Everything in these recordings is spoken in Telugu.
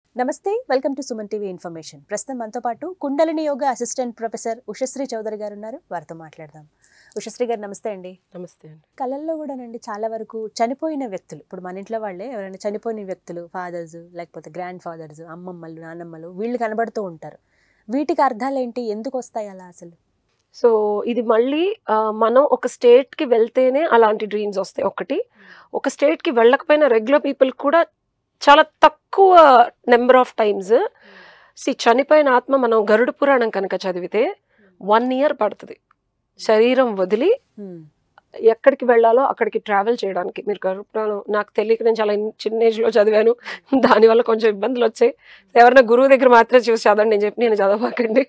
నమస్తే welcome to Suman TV information ప్రస్తుతం మనతో పాటు కుండలిని యోగా అసిస్టెంట్ ప్రొఫెసర్ ఉషశ్రీ చౌదరి గారు ఉన్నారు వారితో మాట్లాడదాం ఉషశ్రీ గారు నమస్తే అండి నమస్తే అండి కళల్లో కూడానండి చాలా వరకు చనిపోయిన వ్యక్తులు ఇప్పుడు మన ఇంట్లో వాళ్ళే ఎవరైనా చనిపోయిన వ్యక్తులు ఫాదర్స్ లేకపోతే గ్రాండ్ ఫాదర్స్ అమ్మమ్మలు నాన్నమ్మలు వీళ్ళు కనబడుతూ ఉంటారు వీటికి అర్థాలు ఏంటి ఎందుకు వస్తాయి అలా అసలు సో ఇది మళ్ళీ ఆ, మనం ఒక స్టేట్కి వెళ్తేనే అలాంటి డ్రీమ్స్ వస్తాయి ఒకటి ఒక స్టేట్కి వెళ్ళకపోయినా రెగ్యులర్ పీపుల్ కూడా చాలా తక్కువ నెంబర్ ఆఫ్ టైమ్స్ సి చనిపోయిన ఆత్మ మనం గరుడ పురాణం కనుక చదివితే వన్ ఇయర్ పడుతుంది శరీరం వదిలి హ్మ్. ఎక్కడికి వెళ్ళాలో అక్కడికి ట్రావెల్ చేయడానికి మీరు గరుడ పురాణం నాకు తెలియక నేను చాలా చిన్న ఏజ్లో చదివాను దానివల్ల కొంచెం ఇబ్బందులు వచ్చాయి ఎవరైనా గురువు దగ్గర మాత్రమే చూసి చదవండి నేను చెప్పి నేను చదవకండి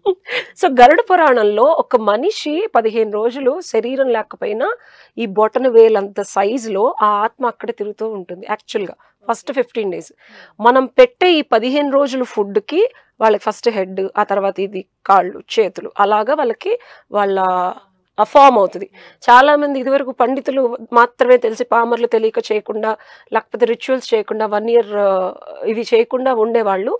సో గరుడ పురాణంలో ఒక మనిషి పదిహేను రోజులు శరీరం లేకపోయినా ఈ బొటన వేలంత సైజులో ఆ ఆత్మ అక్కడ తిరుగుతూ ఉంటుంది యాక్చువల్గా ఫస్ట్ ఫిఫ్టీన్ డేస్ మనం పెట్టే ఈ పదిహేను రోజులు ఫుడ్కి వాళ్ళకి ఫస్ట్ హెడ్ ఆ తర్వాత ఇది కాళ్ళు చేతులు అలాగా వాళ్ళకి వాళ్ళ ఫామ్ అవుతుంది చాలా మంది ఇదివరకు పండితులు మాత్రమే తెలిసి పామర్లు తెలియక చేయకుండా లేకపోతే రిచువల్స్ చేయకుండా వన్ ఇయర్ ఇవి చేయకుండా ఉండేవాళ్ళు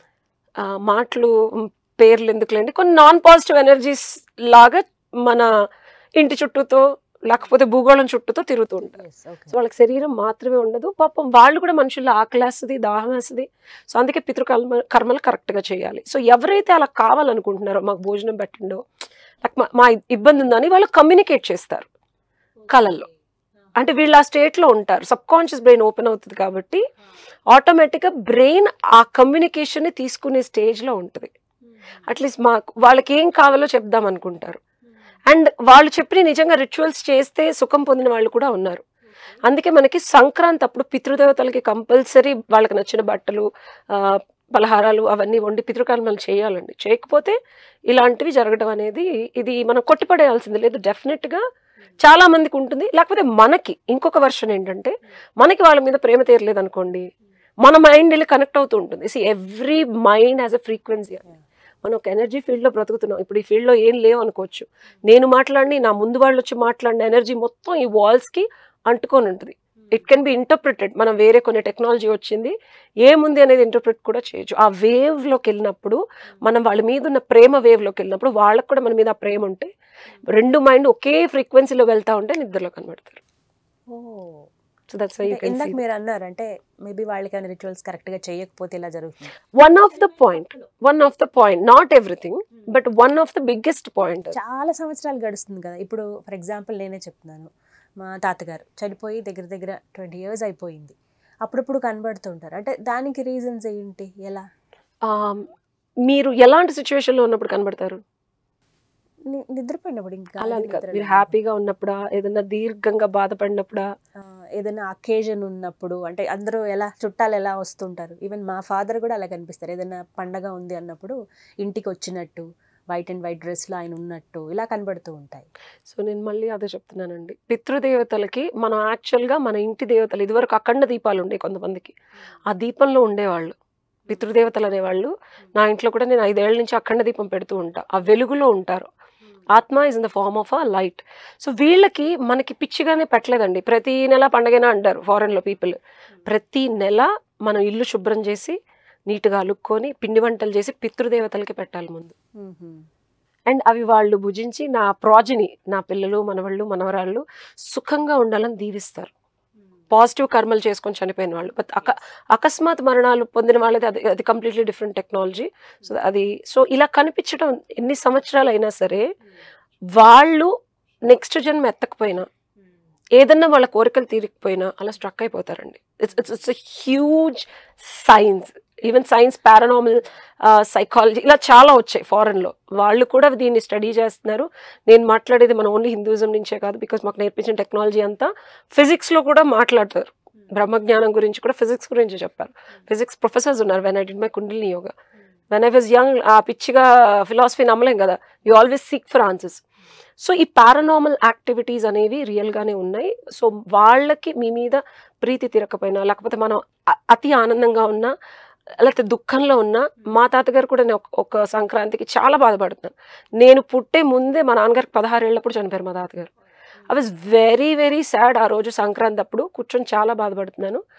ఆ, మాటలు మ్, పేర్లు ఎందుకులేండి కొన్ని నాన్ పాజిటివ్ ఎనర్జీస్ లాగా మన ఇంటి చుట్టూతో లేకపోతే భూగోళం చుట్టూతో తిరుగుతూ ఉంటారు Yes, okay. సో వాళ్ళకి శరీరం మాత్రమే ఉండదు పాపం వాళ్ళు కూడా మనుషుల్లో ఆకలేస్తుంది దాహం వేస్తుంది సో అందుకే పితృకర్మ కర్మలు కరెక్ట్గా చేయాలి సో ఎవరైతే అలా కావాలనుకుంటున్నారో మాకు భోజనం పెట్టండో లేక మా- మా ఇబ్బంది ఉందని వాళ్ళు కమ్యూనికేట్ చేస్తారు కళల్లో అంటే వీళ్ళు ఆ స్టేట్లో ఉంటారు సబ్ కాన్షియస్ బ్రెయిన్ ఓపెన్ అవుతుంది కాబట్టి ఆటోమేటిక్గా బ్రెయిన్ ఆ కమ్యూనికేషన్ని తీసుకునే స్టేజ్లో ఉంటుంది అట్లీస్ట్ మాకు వాళ్ళకి ఏం కావాలో చెప్దాం అనుకుంటారు అండ్ వాళ్ళు చెప్పిన నిజంగా రిచువల్స్ చేస్తే సుఖం పొందిన వాళ్ళు కూడా ఉన్నారు అందుకే మనకి సంక్రాంతి అప్పుడు పితృదేవతలకి కంపల్సరీ వాళ్ళకి నచ్చిన బట్టలు ఆ, పలహారాలు అవన్నీ వండి పితృకర్మలు చేయాలండి చేయకపోతే ఇలాంటివి జరగడం అనేది ఇది మనం కొట్టిపడేయాల్సింది లేదు డెఫినెట్గా చాలా మందికి ఉంటుంది లేకపోతే మనకి ఇంకొక వర్షన్ ఏంటంటే మనకి వాళ్ళ మీద ప్రేమ తీరలేదు అనుకోండి మన మైండ్ వెళ్ళి కనెక్ట్ అవుతూ ఉంటుంది see every mind has a frequency మనం ఒక ఎనర్జీ ఫీల్డ్లో బ్రతుకుతున్నాం ఇప్పుడు ఈ ఫీల్డ్లో ఏం లేవు అనుకోవచ్చు నేను మాట్లాడి నా ముందు వాళ్ళు వచ్చి మాట్లాడిన ఎనర్జీ మొత్తం ఈ వాల్స్కి అంటుకొని ఉంటుంది ఇట్ కెన్ బి ఇంటర్ప్రిటెడ్ మనం వేరే కొన్ని టెక్నాలజీ వచ్చింది ఏముంది అనేది ఇంటర్ప్రిట్ కూడా చేయొచ్చు ఆ వేవ్లోకి వెళ్ళినప్పుడు మనం వాళ్ళ మీద ఉన్న ప్రేమ వేవ్లోకి వెళ్ళినప్పుడు వాళ్ళకు కూడా మన మీద ఆ ప్రేమ ఉంటే రెండు మైండ్ ఒకే ఫ్రీక్వెన్సీలో వెళ్తా ఉంటే నిద్రలో కనబడతారు ఓ. సో దట్స్ వై యూ అంటే కెన్ ఇందాక మీరు అన్నారు అంటే మేబీ వాళ్ళకి రిచువల్స్ కరెక్ట్ గా చేయకపోతే ఇలా జరుగుతుంది one of the point one of the point not everything but one of the biggest point చాలా సంవత్సరాలు గడుస్తుంది కదా ఇప్పుడు ఫర్ ఎగ్జాంపుల్ నేనే చెప్తున్నాను మా తాతగారు చనిపోయి దగ్గర దగ్గర ట్వంటీ ఇయర్స్ అయిపోయింది అప్పుడప్పుడు కనబడుతుంటారు అంటే దానికి రీజన్స్ ఏంటి ఎలా మీరు ఎలాంటి సిచ్యువేషన్ లో ఉన్నప్పుడు కనబడతారు ని- నిద్రపోయినప్పుడు ఇంకా అలా అని కాదు నిద్రలో మీరు హ్యాపీగా ఉన్నప్పుడా ఏదైనా దీర్ఘంగా బాధపడినప్పుడా ఆ, ఏదైనా అకేజన్ ఉన్నప్పుడు అంటే అందరూ ఎలా చుట్టాలు ఎలా వస్తుంటారు ఈవెన్ మా ఫాదర్ కూడా అలా కనిపిస్తారు ఏదైనా పండగ ఉంది అన్నప్పుడు ఇంటికి వచ్చినట్టు వైట్ అండ్ వైట్ డ్రెస్లో ఆయన ఉన్నట్టు ఇలా కనబడుతూ ఉంటాయి సో నేను మళ్ళీ అదే చెప్తున్నానండి పితృదేవతలకి మనం యాక్చువల్గా మన ఇంటి దేవతలు ఇదివరకు అఖండ దీపాలు ఉండే కొంతమందికి ఆ దీపంలో ఉండేవాళ్ళు పితృదేవతలు అనేవాళ్ళు నా ఇంట్లో కూడా నేను ఐదేళ్ల నుంచి అఖండ దీపం పెడుతూ ఉంటా ఆ వెలుగులో ఉంటారు ఆత్మ is in the form of a light so వీళ్ళకి మనకి పిచ్చిగానే పెట్టలేదండి ప్రతి నెల పండగైనా అంటారు ఫారెన్లో పీపుల్ ప్రతి నెల మనం ఇల్లు శుభ్రం చేసి నీట్గా అలుక్కొని పిండి వంటలు చేసి పితృదేవతలకి పెట్టాలి ముందు అండ్ అవి వాళ్ళు భుజించి నా ప్రాజిని నా పిల్లలు మనవాళ్ళు మనవరాళ్ళు సుఖంగా ఉండాలని దీవిస్తారు పాజిటివ్ కర్మలు చేసుకొని చనిపోయిన వాళ్ళు బట్ అక అకస్మాత్ మరణాలు పొందిన వాళ్ళది అది అది కంప్లీట్లీ డిఫరెంట్ టెక్నాలజీ సో అది సో ఇలా కనిపించడం ఎన్ని సంవత్సరాలు అయినా సరే వాళ్ళు నెక్స్ట్ జన్మ ఎత్తకపోయినా ఏదన్నా వాళ్ళ కోరికలు తీరకపోయినా అలా స్ట్రక్ అయిపోతారండి it's it's it's huge science even science paranormal psychology ఇలా చాలా వచ్చాయి ఫారెన్లో వాళ్ళు కూడా దీన్ని స్టడీ చేస్తున్నారు నేను మాట్లాడేది మన ఓన్లీ హిందూయిజం నుంచే కాదు బికాస్ మాకు నేర్పించిన టెక్నాలజీ అంతా ఫిజిక్స్లో కూడా మాట్లాడతారు బ్రహ్మజ్ఞానం గురించి కూడా ఫిజిక్స్ గురించి చెప్పారు ఫిజిక్స్ ప్రొఫెసర్స్ ఉన్నారు when I did my Kundalini yoga when I was young ఆ పిచ్చిగా ఫిలాసఫీ నమ్మలేం కదా you always seek for answers so ఈ పారానామల్ యాక్టివిటీస్ అనేవి రియల్గానే ఉన్నాయి సో వాళ్ళకి మీ మీద ప్రీతి తిరగకపోయినా లేకపోతే మనం అ- అతి ఆనందంగా ఉన్నా లేకపోతే దుఃఖంలో ఉన్నా మా తాతగారు కూడా నేను ఒక- ఒక సంక్రాంతికి చాలా బాధపడుతున్నాను నేను పుట్టే ముందే మా నాన్నగారికి పదహారేళ్ళప్పుడు చనిపోయారు మా తాతగారు I was very very sad ఆ రోజు సంక్రాంతి అప్పుడు కూర్చొని చాలా బాధపడుతున్నాను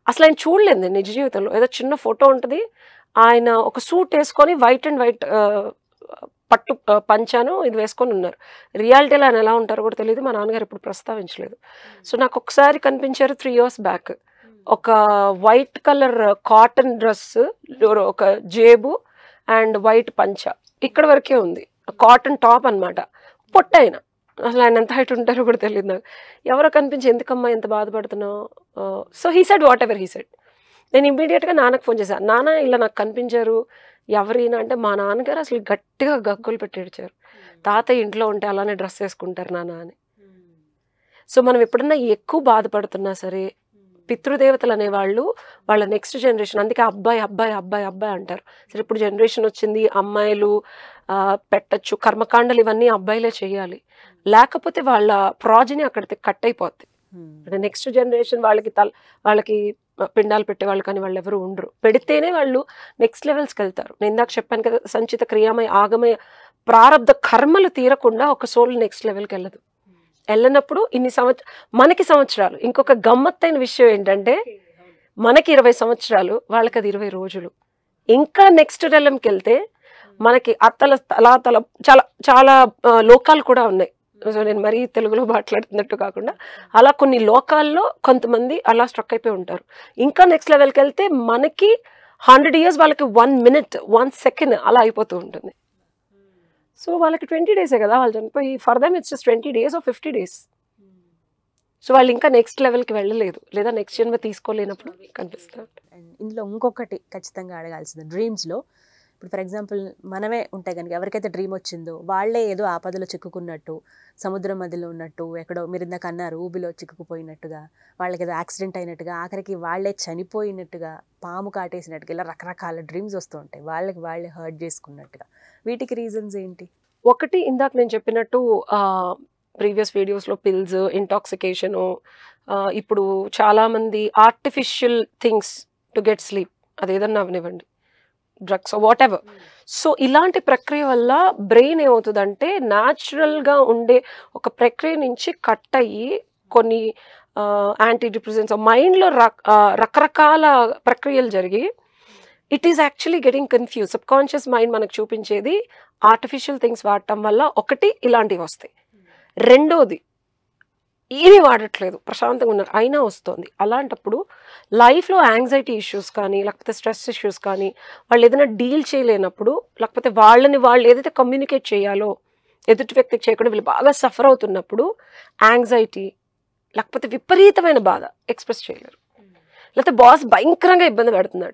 అసలు ఆయన చూడలేదు నేను నిజ జీవితంలో ఏదో చిన్న ఫోటో ఉంటుంది ఆయన ఒక సూట్ వేసుకొని వైట్ అండ్ వైట్ పట్టు ఆ, పంచాను ఇది వేసుకొని ఉన్నారు రియాలిటీలో ఆయన ఎలా ఉంటారో కూడా తెలియదు మా నాన్నగారు ఇప్పుడు ప్రస్తావించలేదు సో నాకు ఒకసారి కనిపించారు త్రీ ఇయర్స్ బ్యాక్ ఒక వైట్ కలర్ కాటన్ డ్రెస్ ఒక జేబు అండ్ వైట్ పంచ ఇక్కడ వరకే ఉంది కాటన్ టాప్ అన్నమాట పొట్టైన అసలు ఆయన ఎంత హైట్ ఉంటారో కూడా తెలియదు నాకు ఎవరో కనిపించి ఎందుకమ్మా ఎంత బాధపడుతున్నావు so he said whatever he said నేను ఇమ్మీడియట్గా నాన్నకు ఫోన్ చేశాను నాన్న ఇలా నాకు కనిపించారు ఎవరైనా అంటే మా నాన్నగారు అసలు గట్టిగా గగ్గులు పెట్టి ఏడ్చారు తాతయ్య ఇంట్లో ఉంటే అలానే డ్రెస్ వేసుకుంటారు నాన్న అని సో మనం ఎప్పుడన్నా ఎక్కువ బాధపడుతున్నా సరే పితృదేవతలు అనేవాళ్ళు వాళ్ళ నెక్స్ట్ జనరేషన్ అందుకే అబ్బాయి అబ్బాయి అబ్బాయి అబ్బాయి అంటారు సరే ఇప్పుడు జనరేషన్ వచ్చింది అమ్మాయిలు ఆ, పెట్టచ్చు కర్మకాండలు ఇవన్నీ అబ్బాయిలే చేయాలి లేకపోతే వాళ్ళ ప్రాజని అక్కడ కట్ అయిపోద్ది అంటే నెక్స్ట్ జనరేషన్ వాళ్ళకి తల వాళ్ళకి పిండాలు పెట్టే వాళ్ళు కానీ వాళ్ళు ఎవరు ఉండరు పెడితేనే వాళ్ళు నెక్స్ట్ లెవెల్స్కి వెళ్తారు నేను ఇందాక చెప్పాను కదా సంచిత క్రియామయ ఆగమయ ప్రారంధ కర్మలు తీరకుండా ఒక సోల్ నెక్స్ట్ లెవెల్కి వెళ్ళదు వెళ్ళనప్పుడు ఇన్ని సంవత్సర మనకి సంవత్సరాలు ఇంకొక గమ్మత్తైన విషయం ఏంటంటే మనకి ఇరవై సంవత్సరాలు వాళ్ళకి అది ఇరవై రోజులు ఇంకా నెక్స్ట్ రెలంకి వెళ్తే మనకి అత్తల తలా తల చాలా చాలా ఆ, లోకాలు కూడా ఉన్నాయి సో నేను మరీ తెలుగులో మాట్లాడుతున్నట్టు కాకుండా అలా కొన్ని లోకాల్లో కొంతమంది అలా స్ట్రక్ అయిపోయి ఉంటారు ఇంకా నెక్స్ట్ లెవెల్కి వెళ్తే మనకి హండ్రెడ్ ఇయర్స్ వాళ్ళకి వన్ మినిట్ వన్ సెకండ్ అలా అయిపోతూ ఉంటుంది సో వాళ్ళకి ట్వంటీ డేసే కదా వాళ్ళు చనిపోయి for them it's just twenty days or fifty days so వాళ్ళు ఇంకా నెక్స్ట్ లెవెల్కి వెళ్ళలేదు లేదా నెక్స్ట్ జన్మ తీసుకోలేనప్పుడు కనిపిస్తారు అండ్ ఇందులో ఇంకొకటి ఖచ్చితంగా అడగాల్సింది డ్రీమ్స్లో ఇప్పుడు ఫర్ ఎగ్జాంపుల్ మనమే ఉంటే కనుక ఎవరికైతే డ్రీమ్ వచ్చిందో వాళ్ళే ఏదో ఆపదలో చిక్కుకున్నట్టు సముద్రం మధ్యలో ఉన్నట్టు ఎక్కడో మీరు ఇందాక అన్నారు ఊబిలో చిక్కుకుపోయినట్టుగా వాళ్ళకి ఏదో యాక్సిడెంట్ అయినట్టుగా ఆఖరికి వాళ్ళే చనిపోయినట్టుగా పాము కాటేసినట్టుగా ఇలా రకరకాల డ్రీమ్స్ వస్తూ ఉంటాయి వాళ్ళకి వాళ్ళే హర్ట్ చేసుకున్నట్టుగా వీటికి రీజన్స్ ఏంటి ఒకటి ఇందాక నేను చెప్పినట్టు ప్రీవియస్ వీడియోస్లో పిల్స్ ఇంటాక్సికేషను ఇప్పుడు చాలామంది artificial things to get sleep అదేదన్నా అవనివ్వండి డ్రగ్స్ వాట్ ఎవర్ సో ఇలాంటి ప్రక్రియ వల్ల బ్రెయిన్ ఏమవుతుందంటే న్యాచురల్గా ఉండే ఒక ప్రక్రియ నుంచి కట్ అయ్యి కొన్ని యాంటీ డిప్రెసెంట్స్ మైండ్లో రకరకాల ప్రక్రియలు జరిగి it is actually getting confuse subconscious mind మనకు చూపించేది ఆర్టిఫిషియల్ థింగ్స్ వాడటం వల్ల ఒకటి ఇలాంటివి వస్తాయి రెండోది ఏమీ వాడట్లేదు ప్రశాంతంగా ఉన్నారు అయినా వస్తుంది అలాంటప్పుడు లైఫ్లో యాంగ్జైటీ ఇష్యూస్ కానీ లేకపోతే స్ట్రెస్ ఇష్యూస్ కానీ వాళ్ళు ఏదైనా డీల్ చేయలేనప్పుడు లేకపోతే వాళ్ళని వాళ్ళు ఏదైతే కమ్యూనికేట్ చేయాలో ఎదుటి వ్యక్తికి చేయకుండా వీళ్ళు బాగా సఫర్ అవుతున్నప్పుడు యాంగ్జైటీ లేకపోతే విపరీతమైన బాధ ఎక్స్ప్రెస్ చేయలేరు లేకపోతే బాస్ భయంకరంగా ఇబ్బంది పెడుతున్నాడు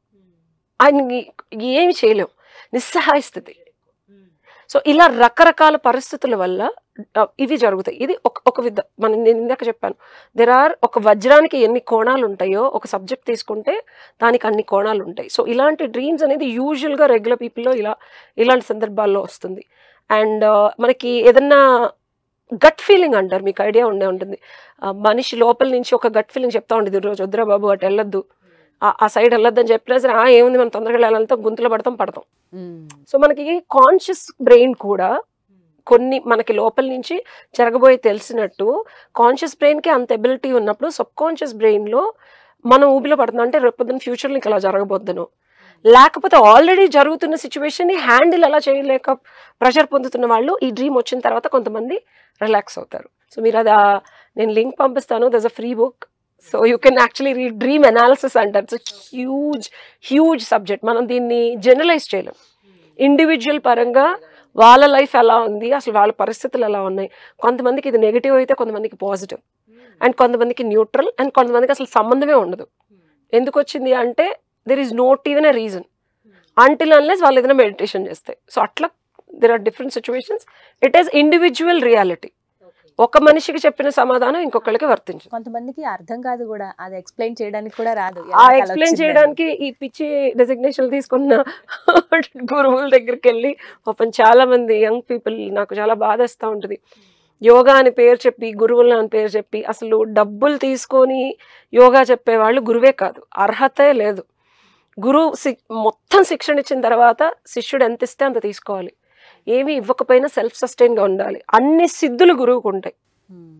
ఆయన ఏమి చేయలేం నిస్సహాయ స్థితి సో ఇలా రకరకాల పరిస్థితుల వల్ల ఆ, ఇవి జరుగుతాయి ఇది ఒక ఒక విధ మనం నేను ఇందాక చెప్పాను దెర్ ఆర్ ఒక వజ్రానికి ఎన్ని కోణాలు ఉంటాయో ఒక సబ్జెక్ట్ తీసుకుంటే దానికి అన్ని కోణాలు ఉంటాయి సో ఇలాంటి డ్రీమ్స్ అనేది యూజువల్గా రెగ్యులర్ పీపుల్లో ఇలా ఇలాంటి సందర్భాల్లో వస్తుంది అండ్ మనకి ఏదన్నా గట్ ఫీలింగ్ అంటారు మీకు ఐడియా ఉండే ఉంటుంది ఆ, మనిషి లోపల నుంచి ఒక గట్ ఫీలింగ్ చెప్తా ఉండేది రోజు వద్దురా బాబు అటు వెళ్ళొద్దు ఆ- ఆ సైడ్ వెళ్ళొద్దని చెప్పినా సరే ఆ ఏముంది మనం తొందరగా వెళ్ళాలంటే గుంతలో పడతాం పడతాం సో మనకి కాన్షియస్ బ్రెయిన్ కూడా కొన్ని మనకి లోపల నుంచి జరగబోయే తెలిసినట్టు కాన్షియస్ బ్రెయిన్కి అంత ఎబిలిటీ ఉన్నప్పుడు సబ్ కాన్షియస్ బ్రెయిన్లో మనం ఊబిలో పడుతున్నాం అంటే రేపొద్దున ఫ్యూచర్లో ఇంకా అలా జరగబోద్దును లేకపోతే ఆల్రెడీ జరుగుతున్న సిచ్యువేషన్ని హ్యాండిల్ అలా చేయలేక ప్రెషర్ పొందుతున్న వాళ్ళు ఈ డ్రీమ్ వచ్చిన తర్వాత కొంతమంది రిలాక్స్ అవుతారు సో మీరు అది ఆ- నేను లింక్ పంపిస్తాను this a free book so you can actually read dream analysis అంటారు సో హ్యూజ్ హ్యూజ్ సబ్జెక్ట్ మనం దీన్ని జనరలైజ్ చేయలేం ఇండివిజువల్ పరంగా వాళ్ళ లైఫ్ ఎలా ఉంది అసలు వాళ్ళ పరిస్థితులు ఎలా ఉన్నాయి కొంతమందికి ఇది నెగిటివ్ అయితే కొంతమందికి పాజిటివ్ అండ్ కొంతమందికి న్యూట్రల్ అండ్ కొంతమందికి అసలు సంబంధమే ఉండదు ఎందుకు వచ్చింది అంటే there is not even a reason until unless వాళ్ళు ఏదైనా మెడిటేషన్ చేస్తాయి సో అట్లా there are different situations it is individual reality ఒక మనిషికి చెప్పిన సమాధానం ఇంకొకరికి వర్తించదు కొంతమందికి అర్థం కాదు కూడా అది ఎక్స్ప్లెయిన్ చేయడానికి కూడా రాదు ఆ ఎలా ఎక్స్ప్లెయిన్ వచ్చిందని. చేయడానికి ఈ పిచ్చి డెసిగ్నేషన్ తీసుకున్న గురువుల దగ్గరికి వెళ్ళి పాపం చాలా మంది యంగ్ పీపుల్ నాకు చాలా బాధేస్తూ ఉంటుంది యోగా అని పేరు చెప్పి గురువులు అని పేరు చెప్పి అసలు డబ్బులు తీసుకొని యోగా చెప్పేవాళ్ళు గురువే కాదు అర్హతే లేదు గురువు సి- మొత్తం శిక్షణ ఇచ్చిన తర్వాత శిష్యుడు ఎంత ఇస్తే అంత తీసుకోవాలి ఏమీ ఇవ్వకపోయినా సెల్ఫ్ సస్టైన్గా ఉండాలి అన్ని సిద్ధులు గురువుకు ఉంటాయి మ్మ్.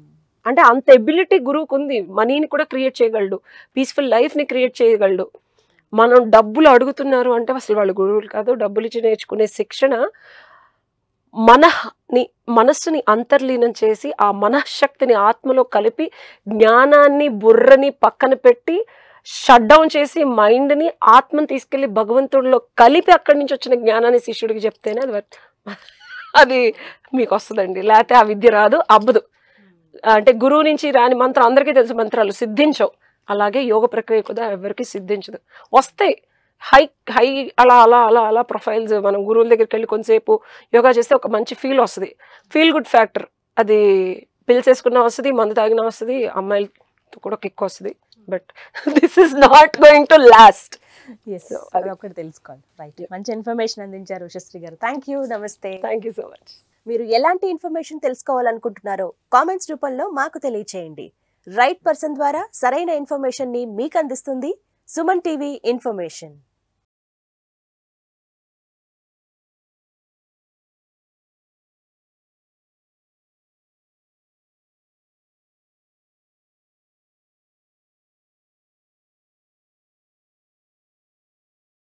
అంటే అంత ఎబిలిటీ గురువుకు ఉంది మనీని కూడా క్రియేట్ చేయగలడు పీస్ఫుల్ లైఫ్ని క్రియేట్ చేయగలడు మనం డబ్బులు అడుగుతున్నారు అంటే అసలు వాళ్ళు గురువులు కాదు డబ్బులు ఇచ్చి నేర్చుకునే శిక్షణ మనని మనస్సుని అంతర్లీనం చేసి ఆ మనశ్శక్తిని ఆత్మలో కలిపి జ్ఞానాన్ని బుర్రని పక్కన పెట్టి షట్ డౌన్ చేసి మైండ్ని ఆత్మని తీసుకెళ్లి భగవంతుడిలో కలిపి అక్కడి నుంచి వచ్చిన జ్ఞానాన్ని శిష్యుడికి చెప్తేనే అది వర్త్- అది మీకు వస్తుందండి లేకపోతే ఆ విద్య రాదు అబ్బదు అంటే గురువు నుంచి రాని మంత్రం అందరికీ తెలుసు మంత్రాలు సిద్ధించవు అలాగే యోగ ప్రక్రియ కూడా ఎవరికి సిద్ధించదు వస్తాయి హై హై అలా అలా అలా అలా ప్రొఫైల్స్ మనం గురువుల దగ్గరికి వెళ్ళి కొంతసేపు యోగా చేస్తే ఒక మంచి ఫీల్ వస్తుంది ఫీల్ గుడ్ ఫ్యాక్టర్ అది పిల్స్ వేసుకున్నా వస్తుంది మందు తాగినా వస్తుంది అమ్మాయిలతో కూడా కిక్ వస్తుంది but this is not going to last yes So, అది ఒకటి తెలుసుకోవాలి రైట్ మంచి ఇన్ఫర్మేషన్ అందించారు ఉషశ్రీ గారు థ్యాంక్ యూ నమస్తే థ్యాంక్ యూ సో మచ్ మీరు ఎలాంటి ఇన్ఫర్మేషన్ తెలుసుకోవాలనుకుంటున్నారో కామెంట్స్ రూపంలో మాకు తెలియచేయండి రైట్ పర్సన్ ద్వారా సరైన ఇన్ఫర్మేషన్ ని మీకు అందిస్తుంది సుమన్ టీవీ ఇన్ఫర్మేషన్